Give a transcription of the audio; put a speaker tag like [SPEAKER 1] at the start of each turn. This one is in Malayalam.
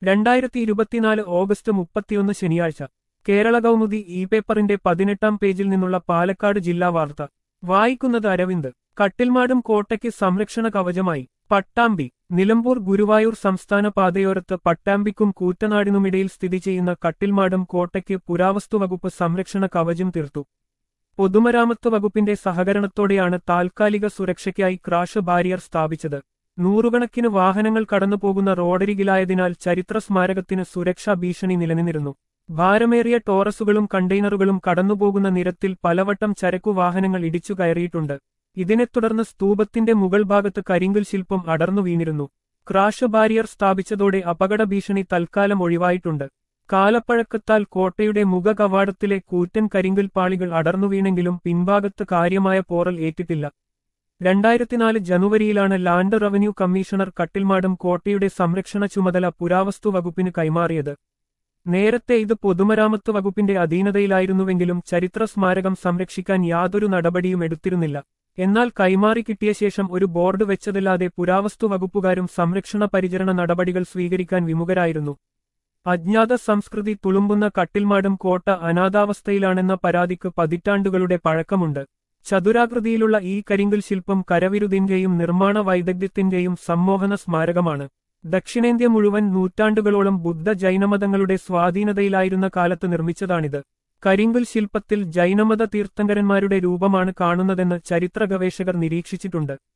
[SPEAKER 1] രണ്ടായിരത്തി ഇരുപത്തിനാല് ഓഗസ്റ്റ് മുപ്പത്തിയൊന്ന് ശനിയാഴ്ച കേരള കൗമുദി ഇ പേപ്പറിന്റെ പതിനെട്ടാം പേജിൽ നിന്നുള്ള പാലക്കാട് ജില്ലാ വാർത്ത വായിക്കുന്നത് അരവിന്ദ് കട്ടിൽമാടും കോട്ടയ്ക്ക് സംരക്ഷണ കവചമായി പട്ടാമ്പി നിലമ്പൂർ ഗുരുവായൂർ സംസ്ഥാന പാതയോരത്ത് പട്ടാമ്പിക്കും കൂറ്റനാടിനുമിടയിൽ സ്ഥിതി ചെയ്യുന്ന കട്ടിൽമാടും കോട്ടയ്ക്ക് പുരാവസ്തു വകുപ്പ് സംരക്ഷണ കവചം തീർത്തു പൊതുമരാമത്ത് വകുപ്പിന്റെ സഹകരണത്തോടെയാണ് താൽക്കാലിക സുരക്ഷയ്ക്കായി ക്രാഷ് ബാരിയർ സ്ഥാപിച്ചത് നൂറുകണക്കിന് വാഹനങ്ങൾ കടന്നുപോകുന്ന റോഡരികിലായതിനാൽ ചരിത്ര സ്മാരകത്തിന് സുരക്ഷാ ഭീഷണി നിലനിന്നിരുന്നു ഭാരമേറിയ ടോറസുകളും കണ്ടെയ്നറുകളും കടന്നുപോകുന്ന നിരത്തിൽ പലവട്ടം ചരക്കു വാഹനങ്ങൾ ഇടിച്ചു കയറിയിട്ടുണ്ട് ഇതിനെ തുടർന്ന് സ്തൂപത്തിന്റെ മുകൾ ഭാഗത്ത് കരിങ്കൽ ശില്പം അടർന്നു വീണിരുന്നു ക്രാഷ് ബാരിയർ സ്ഥാപിച്ചതോടെ അപകട ഭീഷണി തൽക്കാലം ഒഴിവായിട്ടുണ്ട് കാലപ്പഴക്കത്താൽ കോട്ടയുടെ മുഖ കവാടത്തിലെ കൂറ്റൻ കരിങ്കൽ പാളികൾ അടർന്നു വീണെങ്കിലും പിൻഭാഗത്ത് കാര്യമായ പോറൽ ഏറ്റിട്ടില്ല രണ്ടായിരത്തിനാല് ജനുവരിയിലാണ് ലാൻഡ് റവന്യൂ കമ്മീഷണർ കട്ടിൽമാടും കോട്ടയുടെ സംരക്ഷണ ചുമതല പുരാവസ്തു വകുപ്പിന് കൈമാറിയത് നേരത്തെ ഇത് പൊതുമരാമത്ത് വകുപ്പിന്റെ അധീനതയിലായിരുന്നുവെങ്കിലും ചരിത്ര സ്മാരകം സംരക്ഷിക്കാൻ യാതൊരു നടപടിയും എടുത്തിരുന്നില്ല എന്നാൽ കൈമാറി കിട്ടിയ ശേഷം ഒരു ബോർഡ് വെച്ചതല്ലാതെ പുരാവസ്തു വകുപ്പുകാരും സംരക്ഷണ പരിചരണ നടപടികൾ സ്വീകരിക്കാൻ വിമുഖരായിരുന്നു അജ്ഞാത സംസ്കൃതി തുളുമ്പുന്ന കട്ടിൽമാടും കോട്ട അനാഥാവസ്ഥയിലാണെന്ന പരാതിക്ക് പതിറ്റാണ്ടുകളുടെ പഴക്കമുണ്ട് ചതുരാകൃതിയിലുള്ള ഈ കരിങ്കൽ ശില്പം കരവിരുതിന്റെയും നിർമ്മാണ വൈദഗ്ധ്യത്തിന്റെയും സമ്മോഹന സ്മാരകമാണ് ദക്ഷിണേന്ത്യ മുഴുവൻ നൂറ്റാണ്ടുകളോളം ബുദ്ധ ജൈനമതങ്ങളുടെ സ്വാധീനതയിലായിരുന്ന കാലത്ത് നിർമ്മിച്ചതാണിത് കരിങ്കൽ ശില്പത്തിൽ ജൈനമത തീർത്ഥങ്കരന്മാരുടെ രൂപമാണ് കാണുന്നതെന്ന് ചരിത്ര ഗവേഷകർ നിരീക്ഷിച്ചിട്ടുണ്ട്